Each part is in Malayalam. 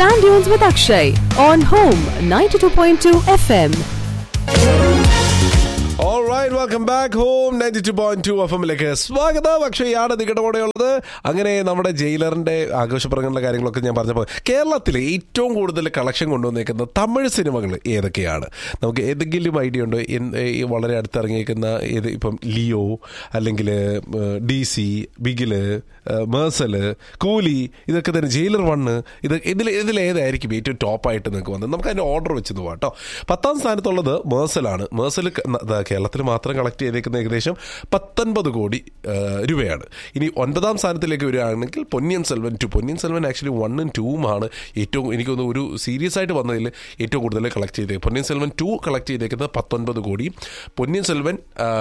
Sand Dunes with Akshay on Home 92.2 FM. Alright welcome back home ninety two point two F എമ്മിലേക്ക് സ്വാഗതം അക്ഷയാണ് നിങ്ങളുടെ കൂടെയുള്ളത് അങ്ങനെ നമ്മുടെ ജയിലറിന്റെ ആഘോഷപ്രകടന കാര്യങ്ങളൊക്കെ ഞാൻ പറഞ്ഞപ്പോൾ കേരളത്തിൽ ഏറ്റവും കൂടുതൽ കളക്ഷൻ കൊണ്ടുവന്നേക്കുന്ന തമിഴ് സിനിമകൾ ഏതൊക്കെയാണ് നമുക്ക് ഏതെങ്കിലും ഐഡിയ ഉണ്ടോ എന്ത് ഈ വളരെ അടുത്തിറങ്ങിയേക്കുന്ന ഏത് ഇപ്പം ലിയോ അല്ലെങ്കിൽ ഡി സി ബിഗില് മേഴ്സല് കൂലി ഇതൊക്കെ തന്നെ ജയിലർ വണ്ണ് ഇത് ഇതിൽ ഇതിൽ ഏതായിരിക്കും ഏറ്റവും ടോപ്പായിട്ട് നിങ്ങൾക്ക് വന്നത് നമുക്ക് അതിൻ്റെ ഓർഡർ വെച്ച് പോവാം കേട്ടോ പത്താം സ്ഥാനത്തുള്ളത് മേഴ്സലാണ് മേഴ്സൽ കേരളത്തിൽ മാത്രം കളക്ട് ചെയ്തേക്കുന്ന ഏകദേശം പത്തൊൻപത് കോടി ആ, രൂപയാണ് ഇനി ഒൻപതാം സ്ഥാനത്തിലേക്ക് വരികയാണെങ്കിൽ പൊന്നിയൻ സെൽവൻ ടു പൊന്നിയൻ സെൽവൻ ആക്ച്വലി വണ്ണും ടൂവുമാണ് ഏറ്റവും എനിക്ക് തോന്നുന്നു ഒരു സീരിയസ് ആയിട്ട് വന്നതിൽ ഏറ്റവും കൂടുതൽ കളക്ട് ചെയ്തേക്കുന്നത് പൊന്നിയൻ സെൽവൻ ടു കളക്ട് ചെയ്തേക്കുന്നത് പത്തൊൻപത് കോടി പൊന്നിയൻ സെൽവൻ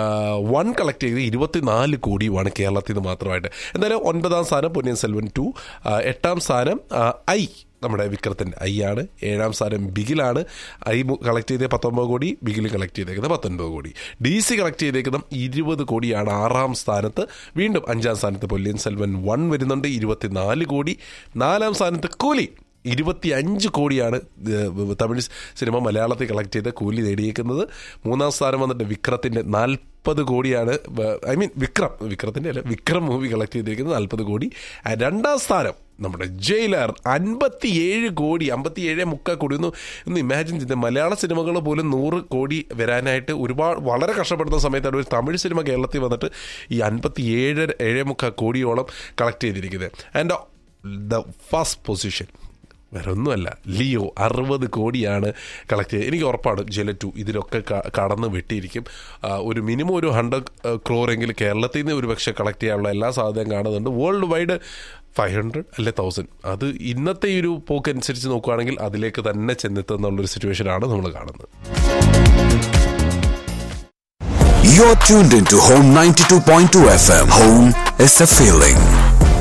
വൺ കളക്ട് ചെയ്ത് ഇരുപത്തിനാല് കോടിയുമാണ് കേരളത്തിൽ നിന്ന് മാത്രമായിട്ട് എന്തായാലും ഒൻപതാം സ്ഥാനം പൊന്നിയൻ സെൽവൻ ടു എട്ടാം സ്ഥാനം ആ, ഐ നമ്മുടെ വിക്രത്തിൻ്റെ ഐ ആണ് ഏഴാം സ്ഥാനം ബിഗിലാണ് ഐ കളക്ട് ചെയ്തത് പത്തൊമ്പത് കോടി ബിഗിൽ കളക്ട് ചെയ്തേക്കുന്നത് പത്തൊൻപത് കോടി ഡി സി കളക്ട് ചെയ്തേക്കുന്ന ഇരുപത് കോടിയാണ് ആറാം സ്ഥാനത്ത് വീണ്ടും അഞ്ചാം സ്ഥാനത്ത് പൊല്ലിയൻ സെൽവൻ വൺ വരുന്നുണ്ട് ഇരുപത്തിനാല് കോടി നാലാം സ്ഥാനത്ത് കൂലി ഇരുപത്തി അഞ്ച് കോടിയാണ് ഏഹ്, തമിഴ് സിനിമ മലയാളത്തിൽ കളക്ട് ചെയ്ത് കൂലി നേടിയേക്കുന്നത് മൂന്നാം സ്ഥാനം വന്നിട്ട് വിക്രത്തിൻ്റെ നാൽപ്പത് കോടിയാണ് ഐ മീൻ വിക്രം വിക്രത്തിൻ്റെ അല്ല വിക്രം മൂവി കളക്ട് ചെയ്തിരിക്കുന്നത് നാൽപ്പത് കോടി ആ, രണ്ടാം സ്ഥാനം നമ്മുടെ ജയിലർ അൻപത്തിയേഴ് കോടി അമ്പത്തിയേഴ് മുക്കാൽ കോടി ഒന്ന് ഒന്ന് ഇമാജിൻ ചെയ്ത് മലയാള സിനിമകൾ പോലും നൂറ് കോടി വരാനായിട്ട് ഒരുപാട് വളരെ കഷ്ടപ്പെടുന്ന സമയത്താണ് ഒരു തമിഴ് സിനിമ കേരളത്തിൽ വന്നിട്ട് ഈ അൻപത്തിയേഴ് ഏഴ് മുക്കാൽ കോടിയോളം കളക്ട് ചെയ്തിരിക്കുന്നത് ആൻഡ് ദ ഫസ്റ്റ് പൊസിഷൻ വേറെ ഒന്നുമല്ല ലിയോ അറുപത് കോടിയാണ് കളക്ട് ചെയ്തത് എനിക്ക് ഉറപ്പാണ് ജല ടു ഇതിലൊക്കെ ക- കടന്ന് വെട്ടിയിരിക്കും ആ, ഒരു മിനിമം ഒരു ഹൺഡ്രഡ് ക്രോറെങ്കിലും കേരളത്തിൽ നിന്ന് ഒരു പക്ഷേ കളക്ട് ചെയ്യാനുള്ള എല്ലാ സാധ്യതയും കാണുന്നുണ്ട് വേൾഡ് വൈഡ് ഫൈവ് ഹൺഡ്രഡ് അല്ലെ തൗസൻഡ് അത് ഇന്നത്തെ ഈ ഒരു പോക്ക് അനുസരിച്ച് നോക്കുകയാണെങ്കിൽ അതിലേക്ക് തന്നെ ചെന്നെത്തുന്നുള്ളൊരു സിറ്റുവേഷനാണ് നമ്മൾ കാണുന്നത് You're tuned into Home 92.2 FM. Home is a feeling.